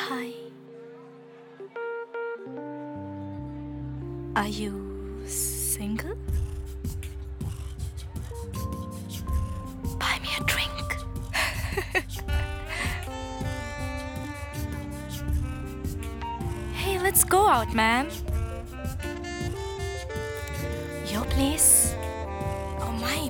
Hi. Are you single? Buy me a drink. hey, let's go out, man. Your place or mine?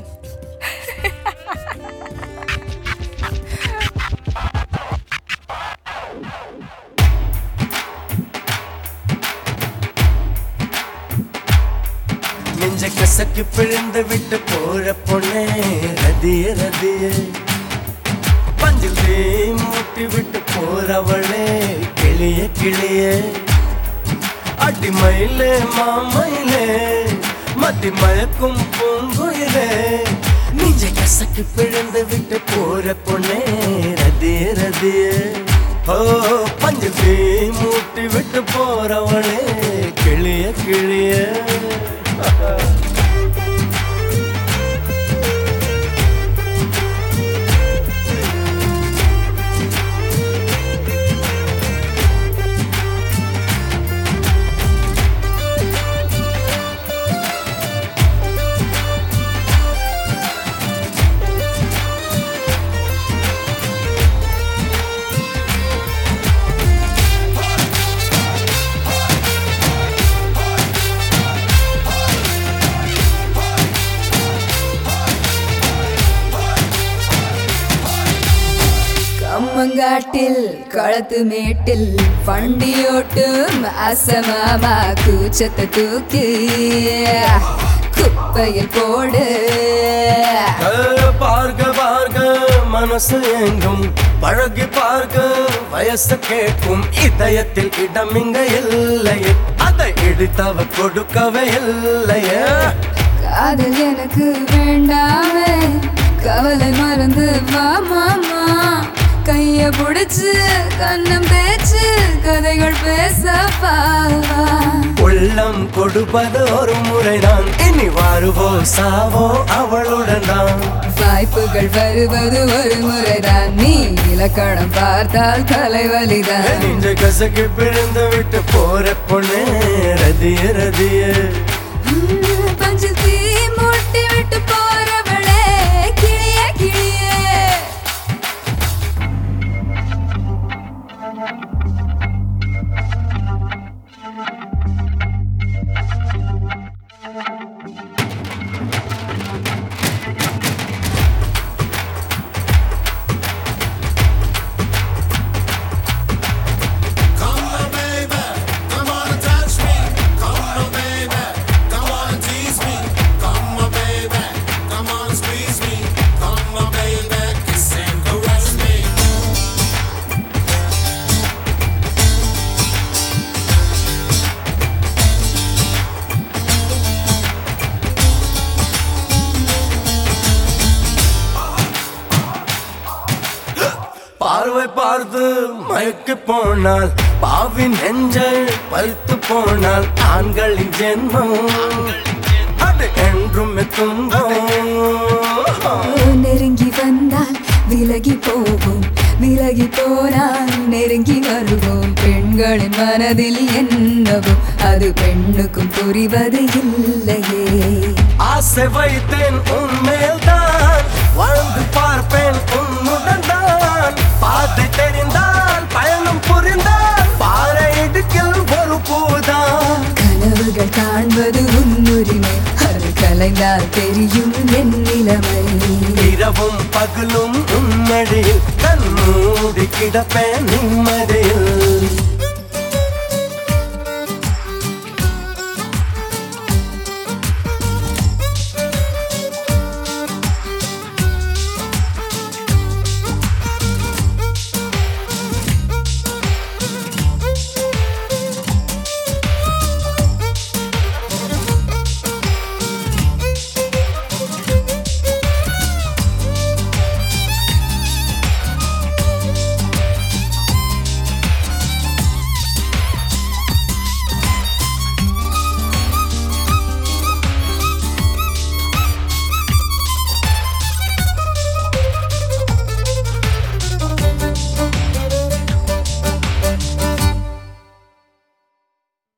நெஞ்ச கசக்கி பிழிந்து விட்டு போற பொண்ணே ரதிய ரதிய பஞ்சில் தீ மூட்டி விட்டு போறவளே கிளிய கிளிய அடிமயிலே மாமயிலே மத்தி மயக்கும் பூங்குயிலே நெஞ்ச கசக்கி பிழிந்து விட்டு போற பொண்ணே ரதிய ரதிய ஓ பஞ்சில் தீ மூட்டி விட்டு போறவளே கிளிய கிளிய കമ്മങ്കാട്ടിൽ കളത്ത് മേട്ടിൽ വണ്ടിയോട്ടും അസമാമ കൂച്ചത്ത് തൂക്കി കുപ്പയിൽ പോട് பார்க்க பார்க்க மனசு எங்கும் பழகி பார்க்க வயசு கேட்கும் இதயத்தில் இடம் இங்க இல்லையே அதை இடித்தவ கொடுக்கவே இல்லையே காதல் எனக்கு வேண்டாமே கவலை மறந்து வா மாமா கைய புடிச்சு கண்ணம் தேய்ச்சு கதைகள் பேசப்பா உள்ளம் கொடுப்பது ஒரு முறைதான் இனி வாருவோ சாவோ அவளுடன் தான் வாய்ப்புகள் வருவது ஒரு முறைதான் நீ இலக்கணம் பார்த்தால் தலைவலிதான் நெஞ்ச கசக்கி பிறந்து விட்டு போற பொண்ணு ரதிய ரதிய பஞ்சில் தீ மூட்டி விட்டு போறவளே கிளிய கிளியே Come on, baby, come on and touch me. Come on, baby, come on and tease me. Come on, baby, come on and squeeze me. Come on, baby, kiss and caress me. பார்வை பார்த்து மயக்கி போனால் பாவின் நெஞ்சல் பழுத்து போனால் ஆண்களின் ஜென்மம் அது என்றும் துன்பம் நெருங்கி வந்தால் விலகி போவோம் விலகி போனால் நெருங்கி வருவோம் பெண்களின் மனதில் என்னவோ அது பெண்ணுக்கும் புரிவது இல்லையே ஆசை வைத்தேன் உன்மேல் தான் வாழ்ந்து பார்ப்பேன் உன்னுடன் தான் பாதை தெரிந்தால் பயணம் புரிந்தால் பாறை இடுக்கில் ஒரு பூதான் கனவுகள் காண்பது உன்னுரிமை அது கலைந்தால் தெரியும் என் நிலைமை இரவும் பகலும் உன்னடியில் கண் மூடி கிடப்பேன் நிம்மதியில்